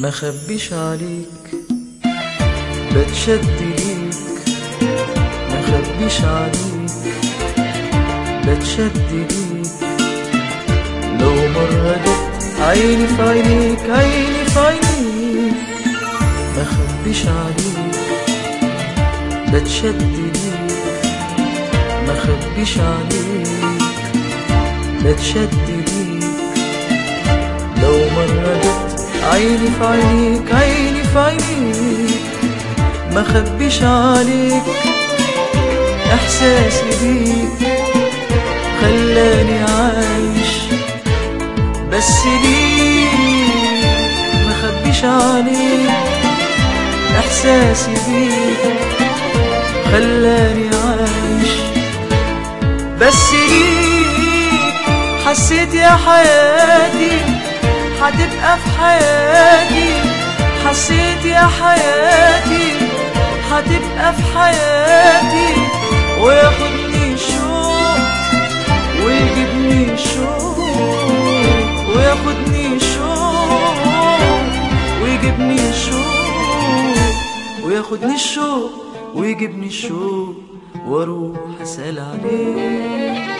ما خبيش عليك بتشد ليك ما خبيش عليك بتشد ليك لو مرة جت عيني في عينيك عيني في عينيك ما خبيش عليك بتشد ليك ما خبيش عليك بتشد ليك لو مرة جت عيني في عينيك عيني في عينيك ما خبيش عليك احساسي بيك خلاني عايش بس ليك ما خبيش عليك احساسي بيك خلاني عايش بس ليك حسيت يا حياتي هتبقى في حياتي حسيت يا حياتي هتبقى في حياتي وياخدني الشوق ويجيبني الشوق وياخدني الشوق ويجيبني الشوق وياخدني الشوق ويجيبني الشوق واروح اسال عليك